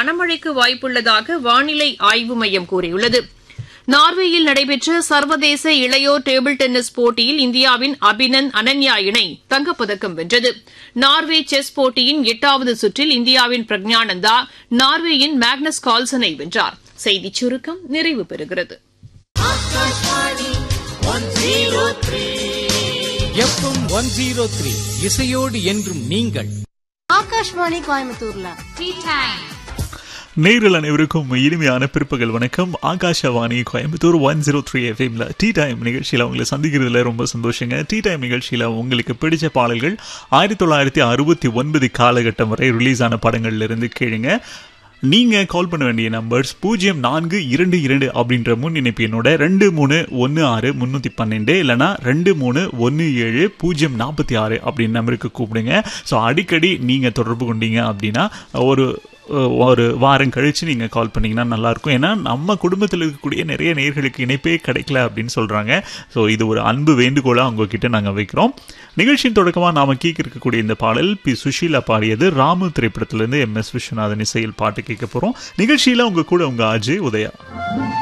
கனமழைக்கு வாய்ப்புள்ளதாக வானிலை ஆய்வு மையம் கூறியுள்ளது நார்வேயில் நடைபெற்ற சர்வதேச இளையோர் டேபிள் டென்னிஸ் போட்டியில் இந்தியாவின் அபினந்த் அனன்யா இணை தங்கப்பதக்கம் வென்றது நார்வே செஸ் போட்டியின் எட்டாவது சுற்றில் இந்தியாவின் பிரக்ஞானந்தா நார்வேயின் மேக்னஸ் கால்சனை வென்றார் செய்திச் சுருக்கம் நிறைவு பெறுகிறது எஃப்எம் ஒன் ஜீரோ த்ரீ இசையோடு என்றும் நீங்கள் ஆகாஷ்வாணி கோயம்புத்தூர்ல நேரில் அனைவருக்கும் இனிமையான பிற்பகல் வணக்கம் Akashvani Coimbatore one zero three எஃப்எம்ல டீ டைம் நிகழ்ச்சியில் உங்களை சந்திக்கிறதுல ரொம்ப சந்தோஷங்க டீ டைம் நிகழ்ச்சியில் உங்களுக்கு பிடிச்ச பாடல்கள் ஆயிரத்தி தொள்ளாயிரத்தி அறுபத்தி ஒன்பது காலகட்டம் வரை ரிலீஸ் ஆன படங்கள்ல இருந்து கேளுங்க நீங்க கால் பண்ண வேண்டிய நம்பர்ஸ் பூஜ்ஜியம் நான்கு இரண்டு இரண்டு அப்படின்ற முன் இணைப்பு என்னோட ரெண்டு மூணு ஒன்று ஆறு முந்நூற்றி பன்னெண்டு இல்லைனா ரெண்டு மூணு ஒன்று ஏழு பூஜ்ஜியம் நாற்பத்தி ஆறு அப்படின்னு நம்பருக்கு கூப்பிடுங்க ஸோ அடிக்கடி நீங்கள் தொடர்பு கொண்டீங்க அப்படின்னா ஒரு ஒரு வாரம் கழித்து நீங்கள் கால் பண்ணிங்கன்னா நல்லாயிருக்கும் ஏன்னா நம்ம குடும்பத்தில் இருக்கக்கூடிய நிறைய நேர்களுக்கு இணைப்பே கிடைக்கல அப்படின்னு சொல்கிறாங்க ஸோ இது ஒரு அன்பு வேண்டுகோளாக உங்ககிட்ட நாங்கள் வைக்கிறோம் நிகழ்ச்சியின் தொடக்கமாக நாம் கேட்க இருக்கக்கூடிய இந்த பாடல் பி சுஷீலா பாடியது ராமு திரைப்படத்திலேருந்து எம் எஸ் விஸ்வநாதன் இசையில் பாட்டு கேட்க போகிறோம் நிகழ்ச்சியில் உங்கள் கூட உங்கள் அஜய் உதயா